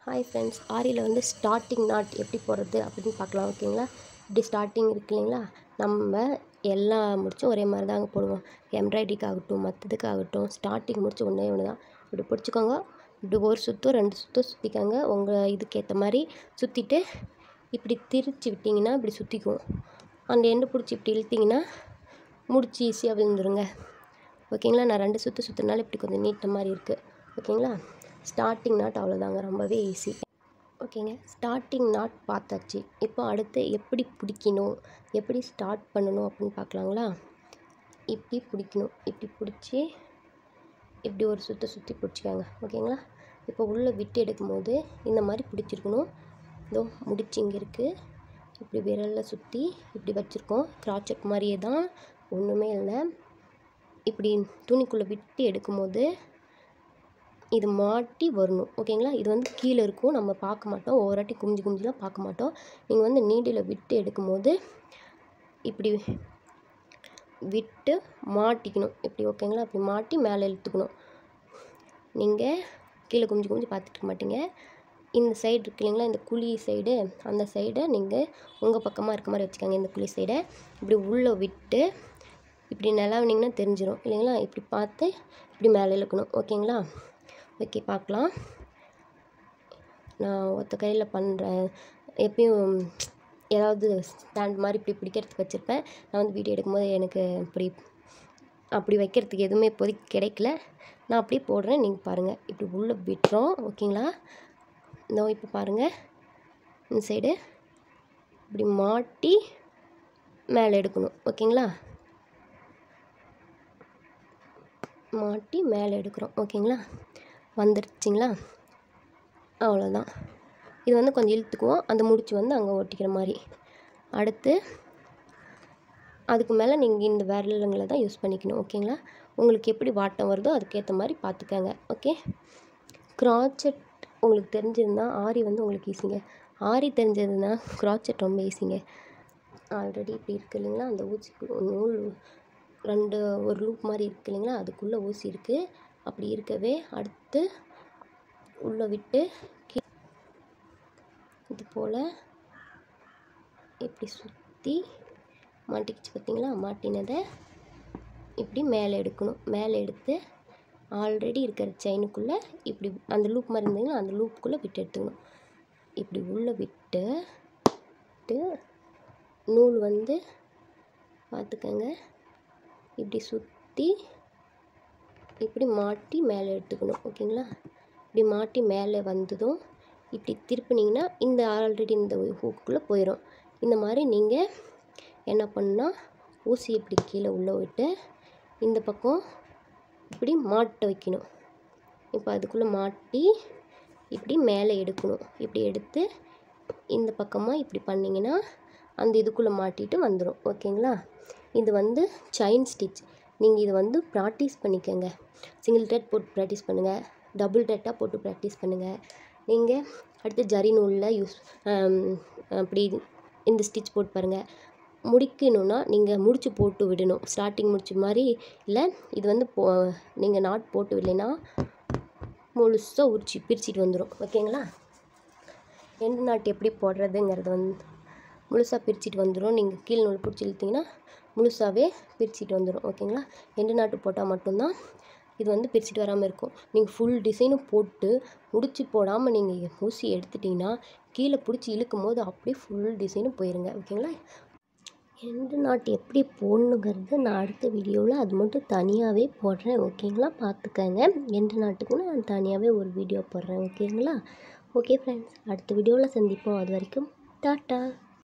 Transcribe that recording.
hi friends ஆரியில் வந்து starting not எப்படி போடுறது அப்படின்னு பார்க்கலாம் ஓகேங்களா இப்படி ஸ்டார்டிங் இருக்கு இல்லைங்களா நம்ம எல்லா முடிச்சும் ஒரே மாதிரி தாங்க போடுவோம் எம்ப்ராய்டரிக்கு ஆகட்டும் மற்றதுக்கு ஆகட்டும் ஸ்டார்டிங் முடிச்சு ஒன்றே ஒன்று தான் இப்படி பிடிச்சிக்கோங்க இப்படி ஒரு சுத்தம் ரெண்டு சுத்தம் சுற்றிக்கோங்க உங்கள் இதுக்கு ஏற்ற மாதிரி சுற்றிட்டு இப்படி திரிச்சு விட்டிங்கன்னா இப்படி சுற்றிக்கும் அந்த எண்டு பிடிச்சி இப்படி இழுத்திங்கன்னா முடிச்சு ஈஸியாக விழுந்துருங்க ஓகேங்களா நான் ரெண்டு சுற்று சுற்றுனால இப்படி கொஞ்சம் நீட்ட மாதிரி இருக்குது ஓகேங்களா ஸ்டார்டிங் நாட் அவ்வளோதாங்க ரொம்பவே ஈஸி ஓகேங்க ஸ்டார்டிங் நாட் பார்த்தாச்சு இப்போ அடுத்து எப்படி பிடிக்கணும் எப்படி ஸ்டார்ட் பண்ணணும் அப்படின்னு பார்க்கலாங்களா இப்படி பிடிக்கணும் இப்படி பிடிச்சி இப்படி ஒரு சுற்ற சுற்றி பிடிச்சிக்காங்க ஓகேங்களா இப்போ உள்ளே விட்டு எடுக்கும்போது இந்த மாதிரி பிடிச்சிருக்கணும் இதோ முடிச்சு இங்கே இருக்குது இப்படி விரலில் சுற்றி இப்படி வச்சுருக்கோம் கிராச்சட் மாதிரியே தான் ஒன்றுமே இல்லை இப்படி துணிக்குள்ளே விட்டு எடுக்கும்போது இது மாட்டி வரணும் ஓகேங்களா இது வந்து கீழே இருக்கும் நம்ம பார்க்க மாட்டோம் ஒவ்வொரு வாட்டி குமிஞ்சு குமிஞ்சுலாம் பார்க்க மாட்டோம் நீங்கள் வந்து நீடில் விட்டு எடுக்கும்போது இப்படி விட்டு மாட்டிக்கணும் இப்படி ஓகேங்களா அப்படி மாட்டி மேலே இழுத்துக்கணும் நீங்கள் கீழே குமிஞ்சு குமிஞ்சு பார்த்துட்டு இருக்க மாட்டீங்க இந்த சைடு இருக்கு இல்லைங்களா இந்த குழி சைடு அந்த சைடை நீங்கள் உங்கள் பக்கமாக இருக்க மாதிரி வச்சுக்கோங்க இந்த குழி சைடை இப்படி உள்ளே விட்டு இப்படி நிலவுனிங்கன்னா தெரிஞ்சிடும் இல்லைங்களா இப்படி பார்த்து இப்படி மேலே இழுக்கணும் ஓகேங்களா ஓகே பார்க்கலாம் நான் ஒத்த கையில் பண்ணுறேன் எப்பயும் ஏதாவது ஸ்டாண்ட் மாதிரி இப்படி பிடிக்கிறதுக்கு வச்சுருப்பேன் நான் வந்து வீடியோ எடுக்கும்போது எனக்கு இப்படி அப்படி வைக்கிறதுக்கு எதுவுமே இப்போதைக்கு கிடைக்கல நான் அப்படியே போடுறேன் நீங்கள் பாருங்கள் இப்படி உள்ளே விட்டுறோம் ஓகேங்களா இந்த இப்போ பாருங்கள் இந்த சைடு இப்படி மாட்டி மேலே எடுக்கணும் ஓகேங்களா மாட்டி மேலே எடுக்கிறோம் ஓகேங்களா வந்துருச்சுங்களா அவ்வளோதான் இது வந்து கொஞ்சம் இழுத்துக்குவோம் அந்த முடிச்சு வந்து அங்கே ஒட்டிக்கிற மாதிரி அடுத்து அதுக்கு மேலே நீங்கள் இந்த விரலுங்களை தான் யூஸ் பண்ணிக்கணும் ஓகேங்களா உங்களுக்கு எப்படி வாட்டம் வருதோ அதுக்கேற்ற மாதிரி பார்த்துக்கங்க ஓகே க்ராச்சட் உங்களுக்கு தெரிஞ்சிருந்தா ஆரி வந்து உங்களுக்கு ஈஸிங்க ஆரி தெரிஞ்சதுன்னா க்ராச்சட் ரொம்ப ஈஸிங்க ஆல்ரெடி இப்படி இருக்கு இல்லைங்களா அந்த ஊசி நூல் ரெண்டு ஒரு லூப் மாதிரி இருக்கு இல்லைங்களா அதுக்குள்ளே ஊசி இருக்குது அப்படி இருக்கவே அடுத்து உள்ளே விட்டு கீ இது போல் இப்படி சுற்றி மாட்டிக்கிச்சு பார்த்தீங்களா மாட்டினதை இப்படி மேலே எடுக்கணும் மேலே எடுத்து ஆல்ரெடி இருக்கிற செயினுக்குள்ளே இப்படி அந்த லூப் மாதிரி இருந்தீங்கன்னா அந்த லூப்புக்குள்ளே விட்டு எடுத்துக்கணும் இப்படி உள்ளே விட்டு விட்டு நூல் வந்து பார்த்துக்கங்க இப்படி சுற்றி இப்படி மாட்டி மேலே எடுத்துக்கணும் ஓகேங்களா இப்படி மாட்டி மேலே வந்ததும் இப்படி திருப்பினீங்கன்னா இந்த ஆல்ரெடி இந்த ஹூக்குள்ளே போயிடும் இந்த மாதிரி நீங்கள் என்ன பண்ணால் ஊசி இப்படி கீழே உள்ளே விட்டு இந்த பக்கம் இப்படி மாட்ட வைக்கணும் இப்போ அதுக்குள்ளே மாட்டி இப்படி மேலே எடுக்கணும் இப்படி எடுத்து இந்த பக்கமாக இப்படி பண்ணிங்கன்னா அந்த இதுக்குள்ளே மாட்டிட்டு வந்துடும் ஓகேங்களா இது வந்து செயின் ஸ்டிச் நீங்கள் இது வந்து ப்ராக்டிஸ் பண்ணிக்கோங்க சிங்கிள் த்ரெட் போட்டு ப்ராக்டிஸ் பண்ணுங்கள் டபுள் த்ரெட்டாக போட்டு ப்ராக்டிஸ் பண்ணுங்கள் நீங்கள் அடுத்து ஜரி நூலில் யூஸ் அப்படி இந்த ஸ்டிச் போட்டு பாருங்கள் முடிக்கணுன்னா நீங்கள் முடிச்சு போட்டு விடணும் ஸ்டார்டிங் முடிச்சு மாதிரி இல்லை இது வந்து போ நீங்கள் நாட் போட்டு விடலைன்னா முழுசாக உரிச்சு பிரிச்சுட்டு வந்துடும் ஓகேங்களா எண்டு நாட்டு எப்படி போடுறதுங்கிறது வந்து முழுசாக பிரிச்சுட்டு வந்துடும் நீங்கள் கீழ் நூல் பிடிச்சி இழுத்திங்கன்னா முழுசாகவே பிரிச்சுட்டு வந்துடும் ஓகேங்களா எண்டு நாட்டு போட்டால் மட்டும்தான் இது வந்து பிரிச்சுட்டு வராமல் இருக்கும் நீங்கள் ஃபுல் டிசைனும் போட்டு முடிச்சு போடாமல் நீங்கள் ஊசி எடுத்துட்டிங்கன்னா கீழே பிடிச்சி இழுக்கும் போது அப்படியே ஃபுல் டிசைனும் போயிருங்க ஓகேங்களா எண்டு நாட்டு எப்படி போடணுங்கிறது நான் அடுத்த வீடியோவில் அது மட்டும் தனியாகவே போடுறேன் ஓகேங்களா பார்த்துக்கங்க எண்டு நாட்டுக்கு நான் தனியாகவே ஒரு வீடியோ போடுறேன் ஓகேங்களா ஓகே ஃப்ரெண்ட்ஸ் அடுத்த வீடியோவில் சந்திப்போம் அது வரைக்கும் டாட்டா